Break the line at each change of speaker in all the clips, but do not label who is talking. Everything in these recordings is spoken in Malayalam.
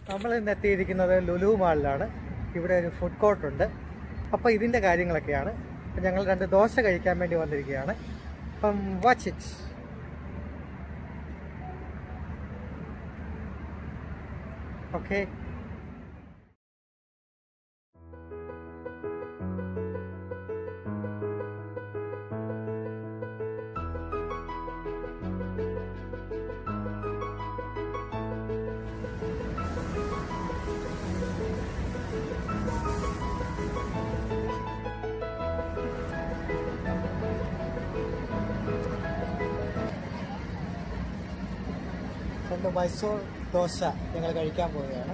നമ്മൾ ഇന്ന് എത്തിയിരിക്കുന്നത് ലുലു മാളിലാണ് ഇവിടെ ഒരു ഫുഡ് കോർട്ട് ഉണ്ട് അപ്പോൾ ഇതിൻ്റെ കാര്യങ്ങളൊക്കെയാണ് അപ്പം ഞങ്ങൾ രണ്ട് ദോശ കഴിക്കാൻ വേണ്ടി വന്നിരിക്കുകയാണ് അപ്പം വാച്ച് ഇറ്റ് ഓക്കെ രണ്ട് മൈസൂർ ദോശ ഞങ്ങൾ കഴിക്കാൻ പോവുകയാണ്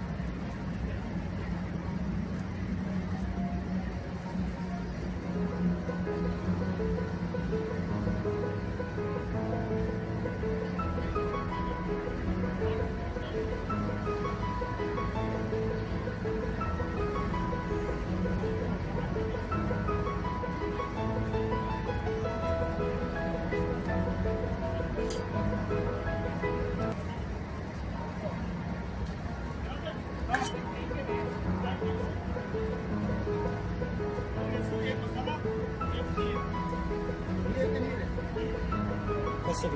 ശരി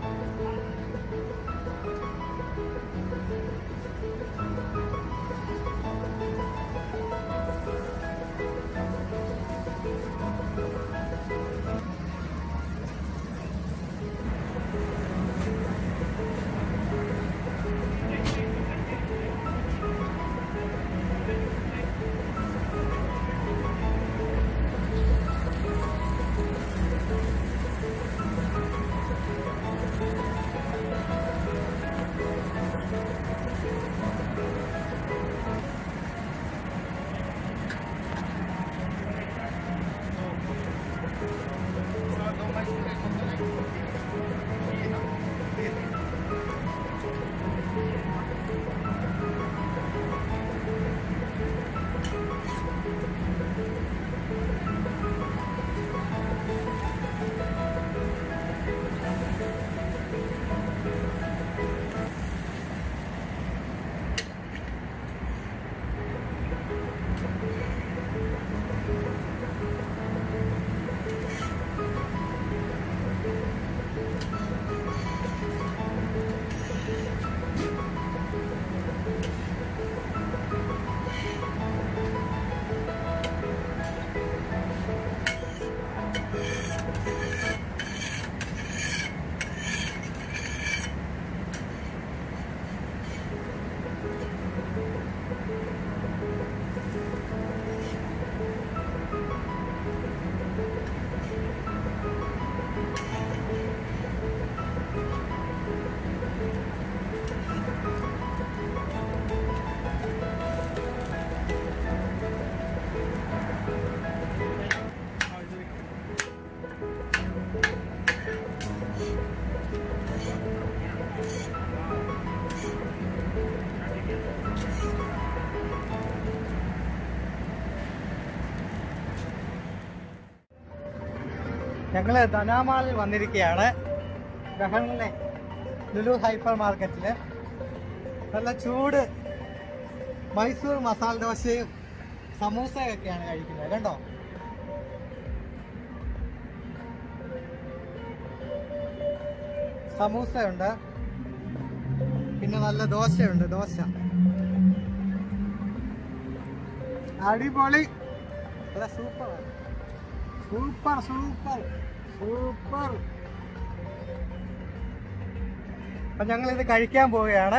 ഞങ്ങൾ ധനാമാളിൽ വന്നിരിക്കുകയാണ് ബഹളിലെ ലുലു ഹൈപ്പർ മാർക്കറ്റിൽ നല്ല ചൂട് മൈസൂർ മസാല ദോശയും സമൂസയൊക്കെയാണ് കഴിക്കുന്നത് കണ്ടോ സമൂസയുണ്ട് പിന്നെ നല്ല ദോശയുണ്ട് ദോശ അടിപൊളി നല്ല സൂപ്പറാണ് സൂപ്പർ സൂപ്പർ സൂപ്പർ അപ്പൊ ഞങ്ങൾ ഇത് കഴിക്കാൻ പോവുകയാണ്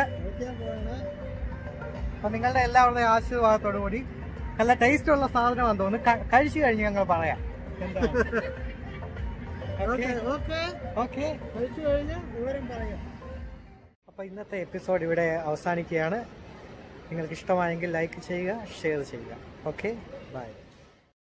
അപ്പൊ നിങ്ങളുടെ എല്ലാവരുടെയും ആശീർവാദത്തോടു കൂടി നല്ല ടേസ്റ്റ് ഉള്ള സാധനമാണെന്ന് തോന്നുന്നു ക- കഴിച്ചു കഴിഞ്ഞ് ഞങ്ങൾ പറയാം ഓക്കെ അപ്പൊ ഇന്നത്തെ എപ്പിസോഡ് ഇവിടെ അവസാനിക്കുകയാണ് നിങ്ങൾക്ക് ഇഷ്ടമായെങ്കിൽ ലൈക്ക് ചെയ്യുക ഷെയർ ചെയ്യുക ഓക്കെ ബൈ